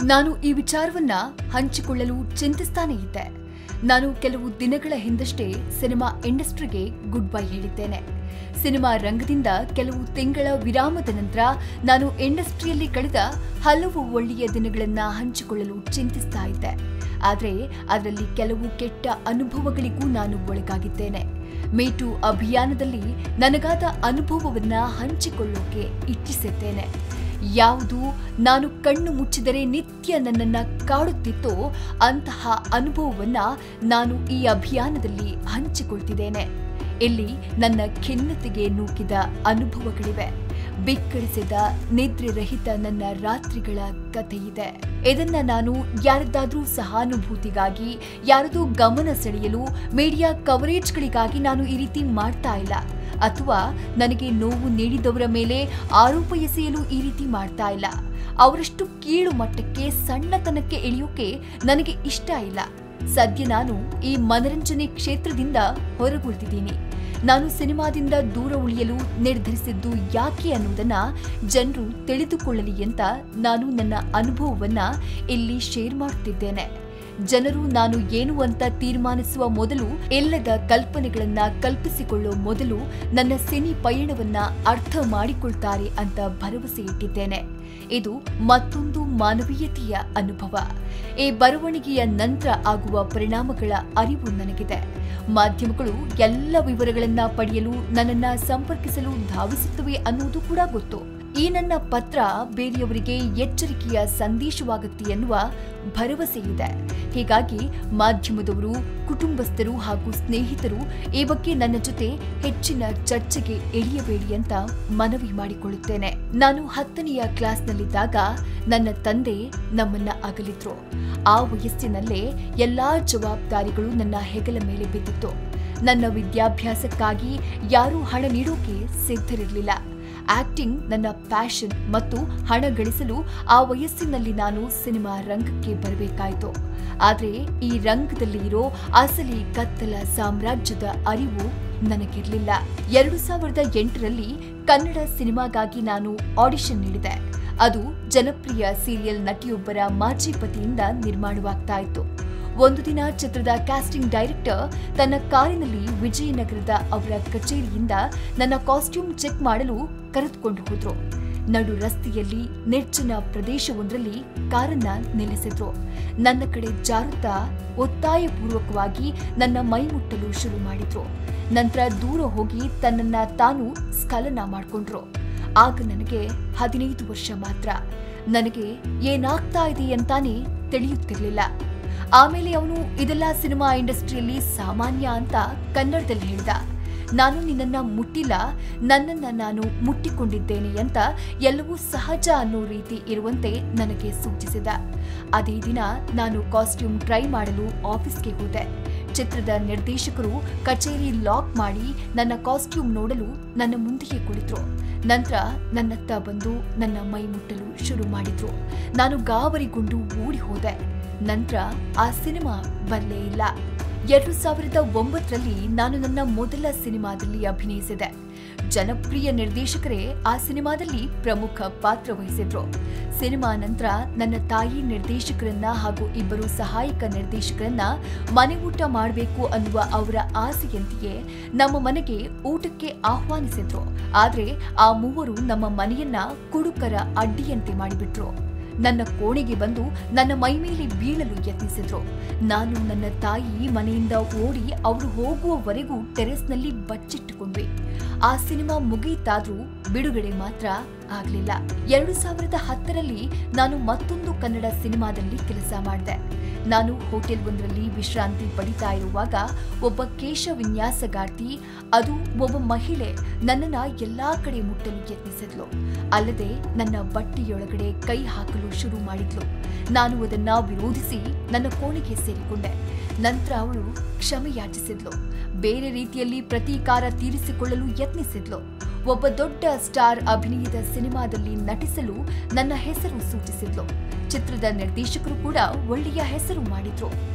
ನಾನು ಈ ವಿಚಾರವನ್ನ ಹಂಚಿಕೊಳ್ಳಲು ಚಿಂತಿಸ್ತಾನೇ ಇದ್ದೆ ನಾನು ಕೆಲವು ದಿನಗಳ ಹಿಂದಷ್ಟೇ ಸಿನಿಮಾ ಇಂಡಸ್ಟ್ರಿಗೆ ಗುಡ್ ಬೈ ಹೇಳಿದ್ದೇನೆ ಸಿನಿಮಾ ರಂಗದಿಂದ ಕೆಲವು ತಿಂಗಳ ವಿರಾಮದ ನಂತರ ನಾನು ಇಂಡಸ್ಟ್ರಿಯಲ್ಲಿ ಕಳೆದ ಹಲವು ಒಳ್ಳೆಯ ದಿನಗಳನ್ನ ಹಂಚಿಕೊಳ್ಳಲು ಚಿಂತಿಸ್ತಾ ಇದ್ದೆ ಆದರೆ ಅದರಲ್ಲಿ ಕೆಲವು ಕೆಟ್ಟ ಅನುಭವಗಳಿಗೂ ನಾನು ಒಳಗಾಗಿದ್ದೇನೆ ಮೇಟು ಅಭಿಯಾನದಲ್ಲಿ ನನಗಾದ ಅನುಭವವನ್ನ ಹಂಚಿಕೊಳ್ಳೋಕೆ ಇಚ್ಛಿಸಿದ್ದೇನೆ ಯಾವುದು ನಾನು ಕಣ್ಣು ಮುಚ್ಚಿದರೆ ನಿತ್ಯ ನನ್ನನ್ನ ಕಾಡುತ್ತಿತ್ತೋ ಅಂತಹ ಅನುಭವವನ್ನ ನಾನು ಈ ಅಭಿಯಾನದಲ್ಲಿ ಹಂಚಿಕೊಳ್ತಿದ್ದೇನೆ ಇಲ್ಲಿ ನನ್ನ ಖಿನ್ನತೆಗೆ ನೂಕಿದ ಅನುಭವಗಳಿವೆ ಬಿಕ್ಕಳಿಸಿದ ನಿದ್ರೆ ರಹಿತ ನನ್ನ ರಾತ್ರಿಗಳ ಕಥೆಯಿದೆ ಇದನ್ನ ನಾನು ಯಾರದ್ದಾದ್ರೂ ಸಹಾನುಭೂತಿಗಾಗಿ ಯಾರದೂ ಗಮನ ಸೆಳೆಯಲು ಮೀಡಿಯಾ ಕವರೇಜ್ಗಳಿಗಾಗಿ ನಾನು ಈ ರೀತಿ ಮಾಡ್ತಾ ಇಲ್ಲ ಅಥವಾ ನನಗೆ ನೋವು ನೀಡಿದವರ ಮೇಲೆ ಆರೋಪ ಎಸೆಯಲು ಈ ರೀತಿ ಮಾಡ್ತಾ ಇಲ್ಲ ಅವರಷ್ಟು ಕೀಳು ಮಟ್ಟಕ್ಕೆ ಸಣ್ಣತನಕ್ಕೆ ಇಳಿಯೋಕೆ ನನಗೆ ಇಷ್ಟ ಇಲ್ಲ ಸದ್ಯ ನಾನು ಈ ಮನರಂಜನೆ ಕ್ಷೇತ್ರದಿಂದ ಹೊರಗುಳಿದಿದ್ದೀನಿ ನಾನು ಸಿನಿಮಾದಿಂದ ದೂರ ಉಳಿಯಲು ನಿರ್ಧರಿಸಿದ್ದು ಯಾಕೆ ಅನ್ನುವುದನ್ನ ಜನರು ತಿಳಿದುಕೊಳ್ಳಲಿ ಅಂತ ನಾನು ನನ್ನ ಅನುಭವವನ್ನ ಇಲ್ಲಿ ಶೇರ್ ಮಾಡುತ್ತಿದ್ದೇನೆ ಜನರು ನಾನು ಏನು ಅಂತ ತೀರ್ಮಾನಿಸುವ ಮೊದಲು ಎಲ್ಲದ ಕಲ್ಪನೆಗಳನ್ನ ಕಲ್ಪಿಸಿಕೊಳ್ಳೋ ಮೊದಲು ನನ್ನ ಸಿನಿ ಪಯಣವನ್ನ ಅರ್ಥ ಮಾಡಿಕೊಳ್ತಾರೆ ಅಂತ ಭರವಸೆ ಇಟ್ಟಿದ್ದೇನೆ ಇದು ಮತ್ತೊಂದು ಮಾನವೀಯತೆಯ ಅನುಭವ ಈ ಬರವಣಿಗೆಯ ನಂತರ ಆಗುವ ಪರಿಣಾಮಗಳ ಅರಿವು ನನಗಿದೆ ಮಾಧ್ಯಮಗಳು ಎಲ್ಲ ವಿವರಗಳನ್ನ ಪಡೆಯಲು ನನ್ನನ್ನ ಸಂಪರ್ಕಿಸಲು ಧಾವಿಸುತ್ತವೆ ಅನ್ನುವುದು ಕೂಡ ಗೊತ್ತು ಈ ನನ್ನ ಪತ್ರ ಬೇರೆಯವರಿಗೆ ಎಚ್ಚರಿಕೆಯ ಸಂದೇಶವಾಗುತ್ತೆ ಎನ್ನುವ ಭರವಸೆ ಇದೆ ಹೀಗಾಗಿ ಮಾಧ್ಯಮದವರು ಕುಟುಂಬಸ್ಥರು ಹಾಗೂ ಸ್ನೇಹಿತರು ಈ ಬಗ್ಗೆ ನನ್ನ ಜೊತೆ ಹೆಚ್ಚಿನ ಚರ್ಚೆಗೆ ಇಳಿಯಬೇಡಿ ಅಂತ ಮನವಿ ಮಾಡಿಕೊಳ್ಳುತ್ತೇನೆ ನಾನು ಹತ್ತನೆಯ ಕ್ಲಾಸ್ನಲ್ಲಿದ್ದಾಗ ನನ್ನ ತಂದೆ ನಮ್ಮನ್ನ ಅಗಲಿದ್ರು ಆ ವಯಸ್ಸಿನಲ್ಲೇ ಎಲ್ಲಾ ಜವಾಬ್ದಾರಿಗಳು ನನ್ನ ಹೆಗಲ ಮೇಲೆ ಬಿದ್ದಿತ್ತು ನನ್ನ ವಿದ್ಯಾಭ್ಯಾಸಕ್ಕಾಗಿ ಯಾರೂ ಹಣ ನೀಡೋಕೆ ಸಿದ್ಧರಿರಲಿಲ್ಲ ಆಕ್ಟಿಂಗ್ ನನ್ನ ಪ್ಯಾಷನ್ ಮತ್ತು ಹಣ ಗಳಿಸಲು ಆ ವಯಸ್ಸಿನಲ್ಲಿ ನಾನು ಸಿನಿಮಾ ರಂಗಕ್ಕೆ ಬರಬೇಕಾಯಿತು ಆದರೆ ಈ ರಂಗದಲ್ಲಿ ಇರೋ ಅಸಲಿ ಕತ್ತಲ ಸಾಮ್ರಾಜ್ಯದ ಅರಿವು ನನಗಿರಲಿಲ್ಲ ಎರಡು ಸಾವಿರದ ಎಂಟರಲ್ಲಿ ಕನ್ನಡ ಸಿನಿಮಾಗಾಗಿ ನಾನು ಆಡಿಷನ್ ನೀಡಿದೆ ಅದು ಜನಪ್ರಿಯ ಸೀರಿಯಲ್ ನಟಿಯೊಬ್ಬರ ಮಾಜಿ ಪತಿಯಿಂದ ನಿರ್ಮಾಣವಾಗ್ತಾ ಇತ್ತು ಒಂದು ದಿನ ಚಿತ್ರದ ಕ್ಯಾಸ್ಟಿಂಗ್ ಡೈರೆಕ್ಟರ್ ತನ್ನ ಕಾರಿನಲ್ಲಿ ವಿಜಯನಗರದ ಅವರ ಕಚೇರಿಯಿಂದ ನನ್ನ ಕಾಸ್ಟ್ಯೂಮ್ ಚೆಕ್ ಮಾಡಲು ಕರೆದುಕೊಂಡು ಹೋದ್ರು ನಡು ರಸ್ತೆಯಲ್ಲಿ ನಿರ್ಜನ ಪ್ರದೇಶವೊಂದರಲ್ಲಿ ಕಾರನ್ನ ನಿಲ್ಲಿಸಿದ್ರು ನನ್ನ ಕಡೆ ಜಾರುತ್ತಾ ಒತ್ತಾಯಪೂರ್ವಕವಾಗಿ ನನ್ನ ಮೈ ಮುಟ್ಟಲು ಶುರು ಮಾಡಿದ್ರು ನಂತರ ದೂರ ಹೋಗಿ ತನ್ನನ್ನ ತಾನು ಸ್ಖಲನ ಮಾಡ್ಕೊಂಡ್ರು ಆಗ ನನಗೆ ಹದಿನೈದು ವರ್ಷ ಮಾತ್ರ ನನಗೆ ಏನಾಗ್ತಾ ಇದೆ ಅಂತಾನೆ ತಿಳಿಯುತ್ತಿರ್ಲಿಲ್ಲ ಆಮೇಲೆ ಅವನು ಇದೆಲ್ಲ ಸಿನಿಮಾ ಇಂಡಸ್ಟ್ರಿಯಲ್ಲಿ ಸಾಮಾನ್ಯ ಅಂತ ಕನ್ನಡದಲ್ಲಿ ಹೇಳ್ದ ನಾನು ನಿನ್ನನ್ನ ಮುಟ್ಟಿಲ್ಲ ನನ್ನನ್ನ ನಾನು ಮುಟ್ಟಿಕೊಂಡಿದ್ದೇನೆ ಅಂತ ಎಲ್ಲವೂ ಸಹಜ ಅನ್ನೋ ರೀತಿ ಇರುವಂತೆ ನನಗೆ ಸೂಚಿಸಿದ ಅದೇ ದಿನ ನಾನು ಕಾಸ್ಟ್ಯೂಮ್ ಟ್ರೈ ಮಾಡಲು ಆಫೀಸ್ಗೆ ಹೋದೆ ಚಿತ್ರದ ನಿರ್ದೇಶಕರು ಕಚೇರಿ ಲಾಕ್ ಮಾಡಿ ನನ್ನ ಕಾಸ್ಟ್ಯೂಮ್ ನೋಡಲು ನನ್ನ ಮುಂದೆಯೇ ಕುಳಿತರು ನಂತರ ನನ್ನತ್ತ ಬಂದು ನನ್ನ ಮೈ ಮುಟ್ಟಲು ಶುರು ಮಾಡಿದ್ರು ನಾನು ಗಾಬರಿಗೊಂಡು ಓಡಿ ಹೋದೆ ನಂತರ ಆ ಸಿನಿಮಾ ಬರಲೇ ಇಲ್ಲ ಎರಡು ಸಾವಿರದ ಒಂಬತ್ತರಲ್ಲಿ ನಾನು ನನ್ನ ಮೊದಲ ಸಿನಿಮಾದಲ್ಲಿ ಅಭಿನಯಿಸಿದೆ ಜನಪ್ರಿಯ ನಿರ್ದೇಶಕರೇ ಆ ಸಿನಿಮಾದಲ್ಲಿ ಪ್ರಮುಖ ಪಾತ್ರ ವಹಿಸಿದ್ರು ಸಿನಿಮಾ ನಂತರ ನನ್ನ ತಾಯಿ ನಿರ್ದೇಶಕರನ್ನ ಹಾಗೂ ಇಬ್ಬರು ಸಹಾಯಕ ನಿರ್ದೇಶಕರನ್ನ ಮನೆ ಊಟ ಮಾಡಬೇಕು ಅನ್ನುವ ಅವರ ಆಸೆಯಂತೆಯೇ ನಮ್ಮ ಮನೆಗೆ ಊಟಕ್ಕೆ ಆಹ್ವಾನಿಸಿದ್ರು ಆದ್ರೆ ಆ ಮೂವರು ನಮ್ಮ ಮನೆಯನ್ನ ಕುಡುಕರ ಅಡ್ಡಿಯಂತೆ ಮಾಡಿಬಿಟ್ರು ನನ್ನ ಕೋಣೆಗೆ ಬಂದು ನನ್ನ ಮೈ ಮೇಲೆ ಬೀಳಲು ಯತ್ನಿಸಿದ್ರು ನಾನು ನನ್ನ ತಾಯಿ ಮನೆಯಿಂದ ಓಡಿ ಅವರು ಹೋಗುವವರೆಗೂ ಟೆರೆಸ್ನಲ್ಲಿ ಬಚ್ಚಿಟ್ಟುಕೊಂಡ್ವಿ ಆ ಸಿನಿಮಾ ಮುಗಿಯಿತಾದ್ರೂ ಬಿಡುಗಡೆ ಮಾತ್ರ ಆಗ್ಲಿಲ್ಲ ಎರಡು ಸಾವಿರದ ಹತ್ತರಲ್ಲಿ ನಾನು ಮತ್ತೊಂದು ಕನ್ನಡ ಸಿನಿಮಾದಲ್ಲಿ ಕೆಲಸ ಮಾಡಿದೆ ನಾನು ಹೋಟೆಲ್ ಒಂದರಲ್ಲಿ ವಿಶ್ರಾಂತಿ ಪಡಿತಾ ಇರುವಾಗ ಒಬ್ಬ ಕೇಶ ವಿನ್ಯಾಸಗಾರ್ತಿ ಅದು ಒಬ್ಬ ಮಹಿಳೆ ನನ್ನನ್ನ ಎಲ್ಲಾ ಕಡೆ ಮುಟ್ಟಲು ಯತ್ನಿಸಿದ್ಲು ಅಲ್ಲದೆ ನನ್ನ ಬಟ್ಟೆಯೊಳಗಡೆ ಕೈ ಹಾಕಲು ಶುರು ಮಾಡಿದ್ಲು ನಾನು ಅದನ್ನ ವಿರೋಧಿಸಿ ನನ್ನ ಕೋಣೆಗೆ ಸೇರಿಕೊಂಡೆ ನಂತರ ಅವಳು ಕ್ಷಮೆ ಯಾಚಿಸಿದ್ಲು ಬೇರೆ ರೀತಿಯಲ್ಲಿ ಪ್ರತೀಕಾರ ತೀರಿಸಿಕೊಳ್ಳಲು ಯತ್ನಿಸಿದ್ಲು ಒಬ್ಬ ದೊಡ್ಡ ಸ್ಟಾರ್ ಅಭಿನಯದ ಸಿನಿಮಾದಲ್ಲಿ ನಟಿಸಲು ನನ್ನ ಹೆಸರು ಸೂಚಿಸಿದ್ಲು ಚಿತ್ರದ ನಿರ್ದೇಶಕರು ಕೂಡ ಒಳ್ಳೆಯ ಹೆಸರು ಮಾಡಿದ್ರು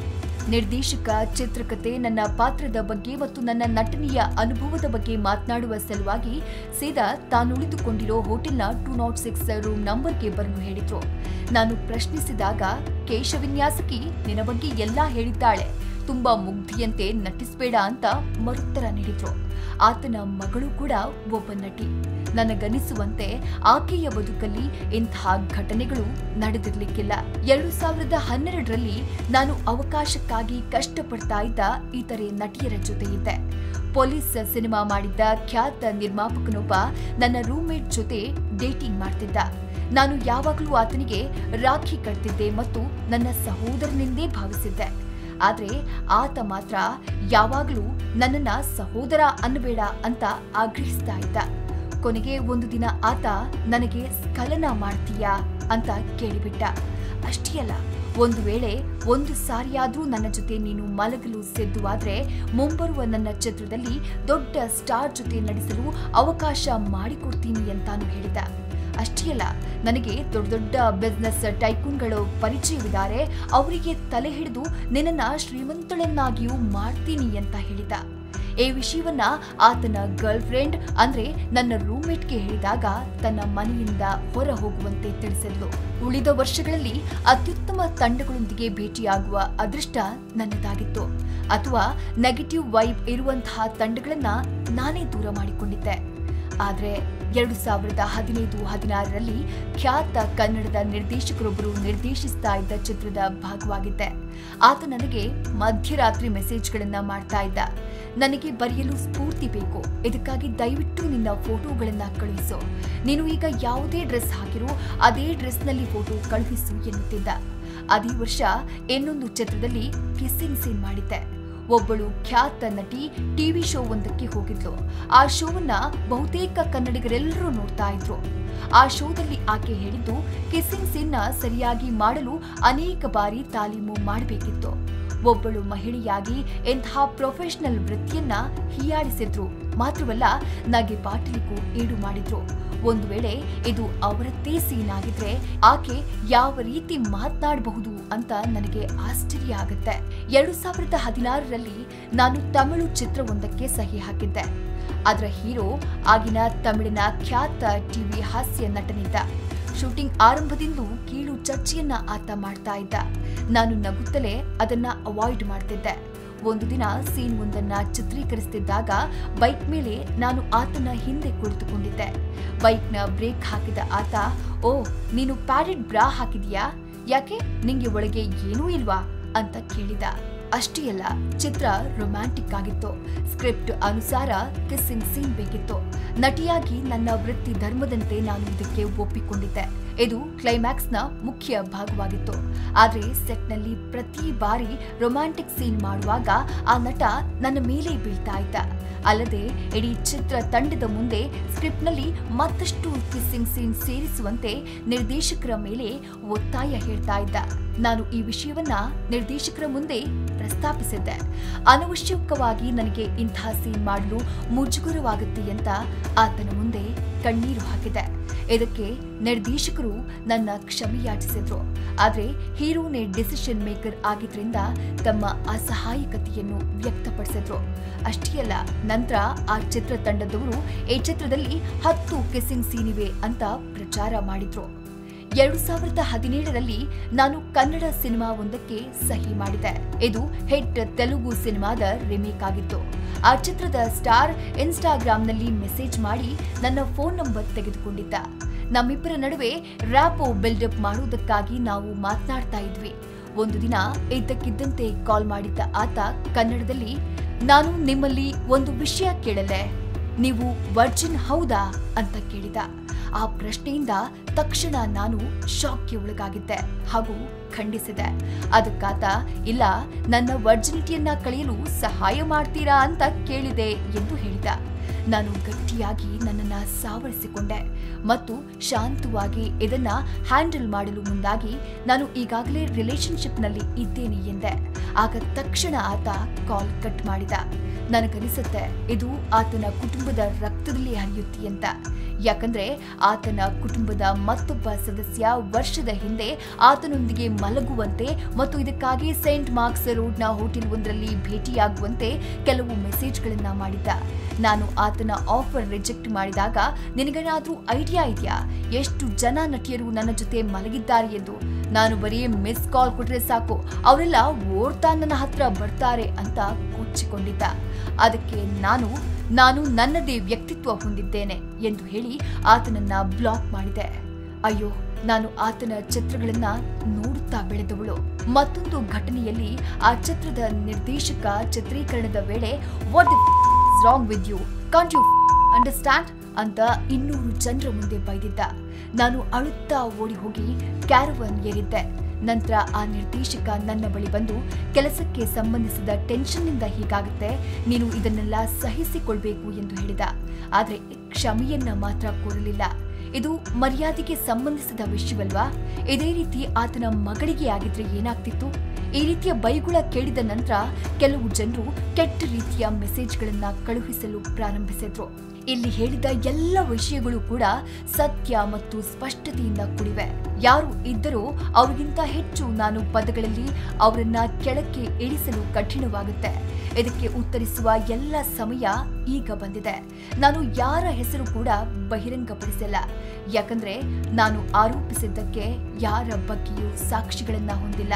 ನಿರ್ದೇಶಕ ಚಿತ್ರಕಥೆ ನನ್ನ ಪಾತ್ರದ ಬಗ್ಗೆ ಮತ್ತು ನನ್ನ ನಟನೆಯ ಅನುಭವದ ಬಗ್ಗೆ ಮಾತನಾಡುವ ಸಲುವಾಗಿ ಸೀದಾ ತಾನು ಉಳಿದುಕೊಂಡಿರೋ ಹೋಟೆಲ್ನ ಟೂ ನಾಟ್ ಸಿಕ್ಸ್ ರೂಮ್ ನಂಬರ್ಗೆ ಬರಲು ಹೇಳಿದ್ರು ನಾನು ಪ್ರಶ್ನಿಸಿದಾಗ ಕೇಶವಿನ್ಯಾಸಕಿ ನಿನ್ನ ಬಗ್ಗೆ ಎಲ್ಲಾ ಹೇಳಿದ್ದಾಳೆ ತುಂಬಾ ಮುಗ್ಧಿಯಂತೆ ನಟಿಸಬೇಡ ಅಂತ ಮರುತ್ತರ ನೀಡಿದ್ರು ಆತನ ಮಗಳು ಕೂಡ ಒಬ್ಬ ನಟಿ ನನಗನಿಸುವಂತೆ ಆಕೆಯ ಬದುಕಲ್ಲಿ ಇಂತಹ ಘಟನೆಗಳು ನಡೆದಿರ್ಲಿಕ್ಕಿಲ್ಲ ಎರಡು ಸಾವಿರದ ಹನ್ನೆರಡರಲ್ಲಿ ನಾನು ಅವಕಾಶಕ್ಕಾಗಿ ಕಷ್ಟಪಡ್ತಾ ಇದ್ದ ಇತರೆ ನಟಿಯರ ಜೊತೆ ಇದ್ದೆ ಪೊಲೀಸ್ ಸಿನಿಮಾ ಮಾಡಿದ್ದ ಖ್ಯಾತ ನಿರ್ಮಾಪಕನೊಬ್ಬ ನನ್ನ ರೂಮ್ಮೇಟ್ ಜೊತೆ ಡೇಟಿಂಗ್ ಮಾಡ್ತಿದ್ದ ನಾನು ಯಾವಾಗಲೂ ಆತನಿಗೆ ರಾಖಿ ಕಟ್ತಿದ್ದೆ ಮತ್ತು ನನ್ನ ಸಹೋದರನೆಂದೇ ಭಾವಿಸಿದ್ದೆ ಆದ್ರೆ ಆತ ಮಾತ್ರ ಯಾವಾಗಲೂ ನನ್ನನ್ನ ಸಹೋದರ ಅನ್ನಬೇಡ ಅಂತ ಆಗ್ರಹಿಸ್ತಾ ಇದ್ದ ಕೊನೆಗೆ ಒಂದು ದಿನ ಆತ ನನಗೆ ಸ್ಖಲನ ಮಾಡ್ತೀಯಾ ಅಂತ ಕೇಳಿಬಿಟ್ಟ ಅಷ್ಟೇ ಅಲ್ಲ ಒಂದು ವೇಳೆ ಒಂದು ಸಾರಿಯಾದ್ರೂ ನನ್ನ ಜೊತೆ ನೀನು ಮಲಗಲು ಸಿದ್ಧವಾದ್ರೆ ಮುಂಬರುವ ನನ್ನ ಚಿತ್ರದಲ್ಲಿ ದೊಡ್ಡ ಸ್ಟಾರ್ ಜೊತೆ ನಡೆಸಲು ಅವಕಾಶ ಮಾಡಿಕೊಡ್ತೀನಿ ಅಂತಾನು ಹೇಳಿದ ಅಷ್ಟೇ ಅಲ್ಲ ನನಗೆ ದೊಡ್ಡ ದೊಡ್ಡ ಬಿಸ್ನೆಸ್ ಟೈಕೂನ್ಗಳು ಪರಿಚಯವಿದ್ದಾರೆ ಅವರಿಗೆ ತಲೆ ಹಿಡಿದು ನಿನ್ನನ್ನ ಶ್ರೀಮಂತಳನ್ನಾಗಿಯೂ ಮಾಡ್ತೀನಿ ಅಂತ ಹೇಳಿದ ಈ ವಿಷಯವನ್ನ ಆತನ ಗರ್ಲ್ ಫ್ರೆಂಡ್ ಅಂದ್ರೆ ನನ್ನ ರೂಮ್ಮೇಟ್ಗೆ ಹೇಳಿದಾಗ ತನ್ನ ಮನೆಯಿಂದ ಹೊರ ಹೋಗುವಂತೆ ತಿಳಿಸಿದ್ಲು ಉಳಿದ ವರ್ಷಗಳಲ್ಲಿ ಅತ್ಯುತ್ತಮ ತಂಡಗಳೊಂದಿಗೆ ಭೇಟಿಯಾಗುವ ಅದೃಷ್ಟ ನನ್ನದಾಗಿತ್ತು ಅಥವಾ ನೆಗೆಟಿವ್ ವೈಬ್ ಇರುವಂತಹ ತಂಡಗಳನ್ನ ನಾನೇ ದೂರ ಮಾಡಿಕೊಂಡಿದ್ದೆ ಆದ್ರೆ ಎರಡು ಸಾವಿರದ ಹದಿನೈದು ಹದಿನಾರರಲ್ಲಿ ಖ್ಯಾತ ಕನ್ನಡದ ನಿರ್ದೇಶಕರೊಬ್ಬರು ನಿರ್ದೇಶಿಸ್ತಾ ಇದ್ದ ಚಿತ್ರದ ಭಾಗವಾಗಿದ್ದೆ ಆತ ನನಗೆ ಮಧ್ಯರಾತ್ರಿ ಮೆಸೇಜ್ಗಳನ್ನ ಮಾಡ್ತಾ ಇದ್ದ ನನಗೆ ಬರೆಯಲು ಸ್ಫೂರ್ತಿ ಬೇಕು ಇದಕ್ಕಾಗಿ ದಯವಿಟ್ಟು ನಿನ್ನ ಫೋಟೋಗಳನ್ನ ಕಳುಹಿಸು ನೀನು ಈಗ ಯಾವುದೇ ಡ್ರೆಸ್ ಹಾಕಿರೋ ಅದೇ ಡ್ರೆಸ್ನಲ್ಲಿ ಫೋಟೋ ಕಳುಹಿಸು ಎನ್ನುತ್ತಿದ್ದ ಅದೇ ವರ್ಷ ಇನ್ನೊಂದು ಚಿತ್ರದಲ್ಲಿ ಕಿಸ್ಸಿಂಗ್ ಸೀನ್ ಮಾಡಿದ್ದೆ ಒಬ್ಬಳು ಖ್ಯಾತ ನಟಿ ಟಿವಿ ಶೋ ಒಂದಕ್ಕೆ ಹೋಗಿದ್ಲು ಆ ಶೋವನ್ನ ಬಹುತೇಕ ಕನ್ನಡಿಗರೆಲ್ಲರೂ ನೋಡ್ತಾ ಇದ್ರು ಆ ಶೋದಲ್ಲಿ ಆಕೆ ಹೇಳಿದ್ದು ಕಿಸ್ಸಿಂಗ್ ಸೀನ್ನ ಸರಿಯಾಗಿ ಮಾಡಲು ಅನೇಕ ಬಾರಿ ತಾಲೀಮು ಮಾಡಬೇಕಿತ್ತು ಒಬ್ಬಳು ಮಹಿಳೆಯಾಗಿ ಎಂತಹ ಪ್ರೊಫೆಷನಲ್ ವೃತ್ತಿಯನ್ನ ಹೀಯಾಳಿಸಿದ್ರು ಮಾತ್ರವಲ್ಲ ನಗೆ ಪಾಟಲಿಗೂ ಈಡು ಮಾಡಿದ್ರು ಒಂದು ವೇಳೆ ಇದು ಅವರದ್ದೇ ಸೀನ್ ಆಗಿದ್ರೆ ಆಕೆ ಯಾವ ರೀತಿ ಮಾತನಾಡಬಹುದು ಅಂತ ನನಗೆ ಆಶ್ಚರ್ಯ ಆಗುತ್ತೆ ಎರಡು ಸಾವಿರದ ಹದಿನಾರರಲ್ಲಿ ನಾನು ತಮಿಳು ಚಿತ್ರವೊಂದಕ್ಕೆ ಸಹಿ ಹಾಕಿದ್ದೆ ಅದರ ಹೀರೋ ಆಗಿನ ತಮಿಳಿನ ಖ್ಯಾತ ಟಿವಿ ಹಾಸ್ಯ ನಟನಿದ್ದ ಶೂಟಿಂಗ್ ಆರಂಭದಿಂದಲೂ ಕೀಳು ಚರ್ಚೆಯನ್ನ ಆತ ಮಾಡ್ತಾ ಇದ್ದ ನಾನು ನಗುತ್ತಲೇ ಅದನ್ನ ಅವಾಯ್ಡ್ ಮಾಡ್ತಿದ್ದೆ ಒಂದು ದಿನ ಸೀನ್ ಒಂದನ್ನ ಚಿತ್ರೀಕರಿಸುತ್ತಿದ್ದಾಗ ಬೈಕ್ ಮೇಲೆ ನಾನು ಆತನ ಹಿಂದೆ ಕುಳಿತುಕೊಂಡಿದ್ದೆ ಬೈಕ್ನ ಬ್ರೇಕ್ ಹಾಕಿದ ಆತ ಓ ನೀನು ಪ್ಯಾಡೆಡ್ ಬ್ರಾ ಹಾಕಿದ್ಯಾ ಯಾಕೆ ನಿಂಗೆ ಒಳಗೆ ಏನೂ ಇಲ್ವಾ ಅಂತ ಕೇಳಿದ ಅಷ್ಟೇ ಅಲ್ಲ ಚಿತ್ರ ರೊಮ್ಯಾಂಟಿಕ್ ಆಗಿತ್ತು ಸ್ಕ್ರಿಪ್ಟ್ ಅನುಸಾರ ಕಿಸ್ಸಿಂಗ್ ಸೀನ್ ಬೇಕಿತ್ತು ನಟಿಯಾಗಿ ನನ್ನ ವೃತ್ತಿ ಧರ್ಮದಂತೆ ನಾನು ಇದಕ್ಕೆ ಒಪ್ಪಿಕೊಂಡಿದ್ದೆ ಇದು ಕ್ಲೈಮ್ಯಾಕ್ಸ್ನ ಮುಖ್ಯ ಭಾಗವಾಗಿತ್ತು ಆದ್ರೆ ಸೆಟ್ನಲ್ಲಿ ಪ್ರತಿ ಬಾರಿ ರೊಮ್ಯಾಂಟಿಕ್ ಸೀನ್ ಮಾಡುವಾಗ ಆ ನಟ ನನ್ನ ಮೇಲೆ ಬೀಳ್ತಾ ಇದ್ದ ಅಲ್ಲದೆ ಇಡೀ ಚಿತ್ರ ತಂಡದ ಮುಂದೆ ಸ್ಕ್ರಿಪ್ಟ್ನಲ್ಲಿ ಮತ್ತಷ್ಟು ಕಿಸ್ಸಿಂಗ್ ಸೀನ್ ಸೇರಿಸುವಂತೆ ನಿರ್ದೇಶಕರ ಮೇಲೆ ಒತ್ತಾಯ ಹೇಳ್ತಾ ಇದ್ದ ನಾನು ಈ ವಿಷಯವನ್ನ ನಿರ್ದೇಶಕರ ಮುಂದೆ ಪ್ರಸ್ತಾಪಿಸಿದ್ದೆ ಅನವಶ್ಯಕವಾಗಿ ನನಗೆ ಇಂತಹ ಸೀನ್ ಮಾಡಲು ಮುಜುಗರವಾಗುತ್ತೆ ಅಂತ ಆತನ ಮುಂದೆ ಕಣ್ಣೀರು ಹಾಕಿದೆ ಇದಕ್ಕೆ ನಿರ್ದೇಶಕರು ನನ್ನ ಕ್ಷಮೆಯಾಚಿಸಿದ್ರು ಆದ್ರೆ ಹೀರೋನೇ ಡಿಸಿಷನ್ ಮೇಕರ್ ಆಗಿದ್ರಿಂದ ತಮ್ಮ ಅಸಹಾಯಕತೆಯನ್ನು ವ್ಯಕ್ತಪಡಿಸಿದ್ರು ಅಷ್ಟೇ ಅಲ್ಲ ನಂತರ ಆ ಚಿತ್ರತಂಡದವರು ಈ ಚಿತ್ರದಲ್ಲಿ ಹತ್ತು ಕಿಸ್ಸಿಂಗ್ ಸೀನಿವೆ ಅಂತ ಪ್ರಚಾರ ಮಾಡಿದ್ರು ಎರಡು ಸಾವಿರದ ಹದಿನೇಳರಲ್ಲಿ ನಾನು ಕನ್ನಡ ಸಿನಿಮಾ ಒಂದಕ್ಕೆ ಸಹಿ ಮಾಡಿದೆ ಇದು ಹಿಟ್ ತೆಲುಗು ಸಿನಿಮಾದ ರಿಮೇಕ್ ಆಗಿತ್ತು ಆ ಚಿತ್ರದ ಸ್ಟಾರ್ ಇನ್ಸ್ಟಾಗ್ರಾಂನಲ್ಲಿ ಮೆಸೇಜ್ ಮಾಡಿ ನನ್ನ ಫೋನ್ ನಂಬರ್ ತೆಗೆದುಕೊಂಡಿದ್ದ ನಮ್ಮಿಬ್ಬರ ನಡುವೆ ರ್ಯಾಪೋ ಬಿಲ್ಡಪ್ ಮಾಡುವುದಕ್ಕಾಗಿ ನಾವು ಮಾತನಾಡ್ತಾ ಇದ್ವಿ ಒಂದು ದಿನ ಇದ್ದಕ್ಕಿದ್ದಂತೆ ಕಾಲ್ ಮಾಡಿದ್ದ ಆತ ಕನ್ನಡದಲ್ಲಿ ನಾನು ನಿಮ್ಮಲ್ಲಿ ಒಂದು ವಿಷಯ ಕೇಳಲೆ ನೀವು ವರ್ಜಿನ್ ಹೌದಾ ಅಂತ ಕೇಳಿದ ಆ ಪ್ರಶ್ನೆಯಿಂದ ತಕ್ಷಣ ನಾನು ಶಾಕ್ಗೆ ಒಳಗಾಗಿದ್ದೆ ಹಾಗೂ ಖಂಡಿಸಿದೆ ಅದಕ್ಕಾತ ಇಲ್ಲ ನನ್ನ ವರ್ಜಿನಿಟಿಯನ್ನ ಕಳೆಯಲು ಸಹಾಯ ಮಾಡ್ತೀರಾ ಅಂತ ಕೇಳಿದೆ ಎಂದು ಹೇಳಿದ ನಾನು ಗಟ್ಟಿಯಾಗಿ ನನ್ನನ್ನ ಸಾವರಿಸಿಕೊಂಡೆ ಮತ್ತು ಶಾಂತವಾಗಿ ಇದನ್ನ ಹ್ಯಾಂಡಲ್ ಮಾಡಲು ಮುಂದಾಗಿ ನಾನು ಈಗಾಗಲೇ ರಿಲೇಶನ್ಶಿಪ್ನಲ್ಲಿ ಇದ್ದೇನೆ ಎಂದೆ ಆಗ ತಕ್ಷಣ ಆತ ಕಾಲ್ ಕಟ್ ಮಾಡಿದ ನನಗನಿಸುತ್ತೆ ಇದು ಆತನ ಕುಟುಂಬದ ರಕ್ತ ರಕ್ತದಲ್ಲಿ ಹರಿಯುತ್ತೀಯಂತ ಯಾಕಂದ್ರೆ ಆತನ ಕುಟುಂಬದ ಮತ್ತೊಬ್ಬ ಸದಸ್ಯ ವರ್ಷದ ಹಿಂದೆ ಆತನೊಂದಿಗೆ ಮಲಗುವಂತೆ ಮತ್ತು ಇದಕ್ಕಾಗಿ ಸೈಂಟ್ ಮಾರ್ಕ್ಸ್ ರೋಡ್ನ ಹೋಟೆಲ್ ಒಂದರಲ್ಲಿ ಭೇಟಿಯಾಗುವಂತೆ ಕೆಲವು ಮೆಸೇಜ್ಗಳನ್ನ ಮಾಡಿದ್ದ ನಾನು ಆತನ ಆಫರ್ ರಿಜೆಕ್ಟ್ ಮಾಡಿದಾಗ ನಿನಗೇನಾದ್ರೂ ಐಡಿಯಾ ಇದೆಯಾ ಎಷ್ಟು ಜನ ನಟಿಯರು ನನ್ನ ಜೊತೆ ಮಲಗಿದ್ದಾರೆ ಎಂದು ನಾನು ಬರೀ ಮಿಸ್ ಕಾಲ್ ಕೊಟ್ರೆ ಸಾಕು ಅವರೆಲ್ಲ ಓಡ್ತಾ ನನ್ನ ಹತ್ರ ಬರ್ತಾರೆ ಅಂತ ಕೊಚ್ಚಿಕೊಂಡಿದ್ದ ಅದಕ್ಕೆ ನಾನು ನಾನು ನನ್ನದೇ ವ್ಯಕ್ತಿತ್ವ ಹೊಂದಿದ್ದೇನೆ ಎಂದು ಹೇಳಿ ಆತನನ್ನ ಬ್ಲಾಕ್ ಮಾಡಿದೆ ಅಯ್ಯೋ ನಾನು ಆತನ ಚಿತ್ರಗಳನ್ನ ನೋಡುತ್ತಾ ಬೆಳೆದವಳು ಮತ್ತೊಂದು ಘಟನೆಯಲ್ಲಿ ಆ ಚಿತ್ರದ ನಿರ್ದೇಶಕ ಚಿತ್ರೀಕರಣದ ವೇಳೆ what wrong with you can't you understand ಅಂತ ಇನ್ನೂರು ಜನರ ಮುಂದೆ ಬೈದಿದ್ದ ನಾನು ಅಳುತ್ತಾ ಓಡಿ ಹೋಗಿ ಕ್ಯಾರವನ್ ಏರಿದ್ದೆ ನಂತರ ಆ ನಿರ್ದೇಶಕ ನನ್ನ ಬಳಿ ಬಂದು ಕೆಲಸಕ್ಕೆ ಸಂಬಂಧಿಸಿದ ಟೆನ್ಷನ್ನಿಂದ ಹೀಗಾಗುತ್ತೆ ನೀನು ಇದನ್ನೆಲ್ಲ ಸಹಿಸಿಕೊಳ್ಬೇಕು ಎಂದು ಹೇಳಿದ ಆದರೆ ಕ್ಷಮೆಯನ್ನ ಮಾತ್ರ ಕೋರಲಿಲ್ಲ ಇದು ಮರ್ಯಾದೆಗೆ ಸಂಬಂಧಿಸಿದ ವಿಷಯವಲ್ವಾ ಇದೇ ರೀತಿ ಆತನ ಮಗಳಿಗೆ ಆಗಿದ್ರೆ ಏನಾಗ್ತಿತ್ತು ಈ ರೀತಿಯ ಬೈಗುಳ ಕೇಳಿದ ನಂತರ ಕೆಲವು ಜನರು ಕೆಟ್ಟ ರೀತಿಯ ಮೆಸೇಜ್ಗಳನ್ನ ಕಳುಹಿಸಲು ಪ್ರಾರಂಭಿಸಿದ್ರು ಇಲ್ಲಿ ಹೇಳಿದ ಎಲ್ಲ ವಿಷಯಗಳು ಕೂಡ ಸತ್ಯ ಮತ್ತು ಸ್ಪಷ್ಟತೆಯಿಂದ ಕೂಡಿವೆ ಯಾರು ಇದ್ದರೋ ಅವರಿಗಿಂತ ಹೆಚ್ಚು ನಾನು ಪದಗಳಲ್ಲಿ ಅವರನ್ನ ಕೆಳಕ್ಕೆ ಇಳಿಸಲು ಕಠಿಣವಾಗುತ್ತೆ ಇದಕ್ಕೆ ಉತ್ತರಿಸುವ ಎಲ್ಲ ಸಮಯ ಈಗ ಬಂದಿದೆ ನಾನು ಯಾರ ಹೆಸರು ಕೂಡ ಬಹಿರಂಗಪಡಿಸಿಲ್ಲ ಯಾಕಂದ್ರೆ ನಾನು ಆರೋಪಿಸಿದ್ದಕ್ಕೆ ಯಾರ ಬಗ್ಗೆಯೂ ಸಾಕ್ಷಿಗಳನ್ನ ಹೊಂದಿಲ್ಲ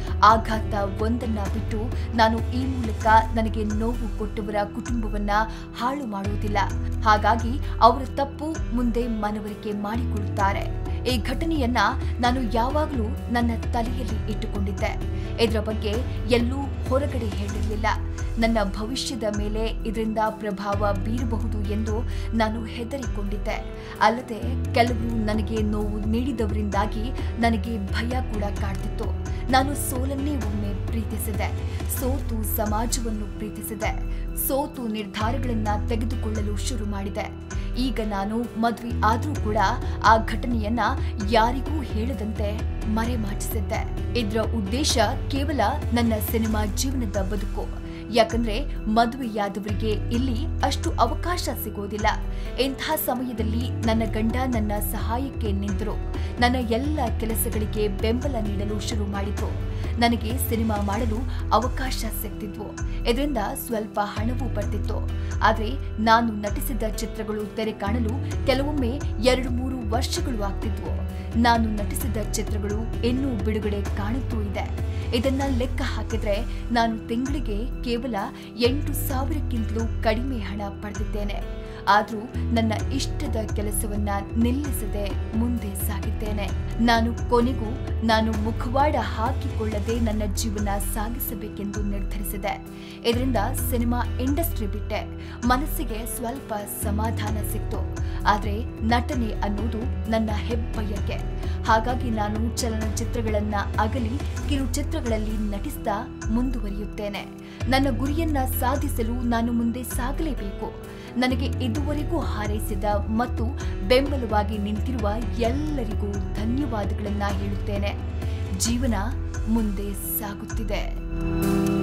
ಆಘಾತ ಒಂದನ್ನ ಬಿಟ್ಟು ನಾನು ಈ ಮೂಲಕ ನನಗೆ ನೋವು ಕೊಟ್ಟವರ ಕುಟುಂಬವನ್ನ ಹಾಳು ಮಾಡುವುದಿಲ್ಲ ಹಾಗಾಗಿ ಅವರ ತಪ್ಪು ಮುಂದೆ ಮನವರಿಕೆ ಮಾಡಿಕೊಳ್ಳುತ್ತಾರೆ ಈ ಘಟನೆಯನ್ನ ನಾನು ಯಾವಾಗಲೂ ನನ್ನ ತಲೆಯಲ್ಲಿ ಇಟ್ಟುಕೊಂಡಿದ್ದೆ ಇದರ ಬಗ್ಗೆ ಎಲ್ಲೂ ಹೊರಗಡೆ ಹೇಳಿರಲಿಲ್ಲ ನನ್ನ ಭವಿಷ್ಯದ ಮೇಲೆ ಇದರಿಂದ ಪ್ರಭಾವ ಬೀರಬಹುದು ಎಂದು ನಾನು ಹೆದರಿಕೊಂಡಿದ್ದೆ ಅಲ್ಲದೆ ಕೆಲವರು ನನಗೆ ನೋವು ನೀಡಿದವರಿಂದಾಗಿ ನನಗೆ ಭಯ ಕೂಡ ಕಾಡ್ತಿತ್ತು ನಾನು ಸೋಲನ್ನೇ ಒಮ್ಮೆ ಪ್ರೀತಿಸಿದೆ ಸೋತು ಸಮಾಜವನ್ನು ಪ್ರೀತಿಸಿದೆ ಸೋತು ನಿರ್ಧಾರಗಳನ್ನ ತೆಗೆದುಕೊಳ್ಳಲು ಶುರು ಮಾಡಿದೆ ಈಗ ನಾನು ಮದ್ವೆ ಆದ್ರೂ ಕೂಡ ಆ ಘಟನೆಯನ್ನ ಯಾರಿಗೂ ಹೇಳದಂತೆ ಮರೆಮಾಚಿಸಿದ್ದೆ ಇದರ ಉದ್ದೇಶ ಕೇವಲ ನನ್ನ ಸಿನಿಮಾ ಜೀವನದ ಬದುಕು ಯಾಕಂದ್ರೆ ಮದುವೆಯಾದವರಿಗೆ ಇಲ್ಲಿ ಅಷ್ಟು ಅವಕಾಶ ಸಿಗೋದಿಲ್ಲ ಇಂಥ ಸಮಯದಲ್ಲಿ ನನ್ನ ಗಂಡ ನನ್ನ ಸಹಾಯಕ್ಕೆ ನಿಂತರು ನನ್ನ ಎಲ್ಲ ಕೆಲಸಗಳಿಗೆ ಬೆಂಬಲ ನೀಡಲು ಶುರು ಮಾಡಿದ್ರು ನನಗೆ ಸಿನಿಮಾ ಮಾಡಲು ಅವಕಾಶ ಸಿಗ್ತಿದ್ವು ಇದರಿಂದ ಸ್ವಲ್ಪ ಹಣವೂ ಬರ್ತಿತ್ತು ಆದ್ರೆ ನಾನು ನಟಿಸಿದ ಚಿತ್ರಗಳು ತೆರೆ ಕಾಣಲು ಕೆಲವೊಮ್ಮೆ ಎರಡು ಮೂರು ವರ್ಷಗಳು ಆಗ್ತಿದ್ವು ನಾನು ನಟಿಸಿದ ಚಿತ್ರಗಳು ಇನ್ನೂ ಬಿಡುಗಡೆ ಕಾಣುತ್ತೂ ಇದೆ ಇದನ್ನ ಲೆಕ್ಕ ಹಾಕಿದ್ರೆ ನಾನು ತಿಂಗಳಿಗೆ ಕೇವಲ ಎಂಟು ಸಾವಿರಕ್ಕಿಂತಲೂ ಕಡಿಮೆ ಹಣ ಪಡೆದಿದ್ದೇನೆ ಆದ್ರೂ ನನ್ನ ಇಷ್ಟದ ಕೆಲಸವನ್ನ ನಿಲ್ಲಿಸದೆ ಮುಂದೆ ಸಾಗಿದ್ದೇನೆ ನಾನು ಕೊನೆಗೂ ನಾನು ಮುಖವಾಡ ಹಾಕಿಕೊಳ್ಳದೆ ನನ್ನ ಜೀವನ ಸಾಗಿಸಬೇಕೆಂದು ನಿರ್ಧರಿಸಿದೆ ಇದರಿಂದ ಸಿನಿಮಾ ಇಂಡಸ್ಟ್ರಿ ಬಿಟ್ಟೆ ಮನಸ್ಸಿಗೆ ಸ್ವಲ್ಪ ಸಮಾಧಾನ ಸಿಕ್ತು ಆದ್ರೆ ನಟನೆ ಅನ್ನೋದು ನನ್ನ ಹೆಬ್ಬಯಕೆ ಹಾಗಾಗಿ ನಾನು ಚಲನಚಿತ್ರಗಳನ್ನ ಅಗಲಿ ಕಿರು ಚಿತ್ರಗಳಲ್ಲಿ ನಟಿಸ್ತಾ ಮುಂದುವರಿಯುತ್ತೇನೆ ನನ್ನ ಗುರಿಯನ್ನ ಸಾಧಿಸಲು ನಾನು ಮುಂದೆ ಸಾಗಲೇಬೇಕು ನನಗೆ ಇದುವರೆಗೂ ಹಾರೈಸಿದ ಮತ್ತು ಬೆಂಬಲವಾಗಿ ನಿಂತಿರುವ ಎಲ್ಲರಿಗೂ ಧನ್ಯವಾದಗಳನ್ನ ಹೇಳುತ್ತೇನೆ ಜೀವನ ಮುಂದೆ ಸಾಗುತ್ತಿದೆ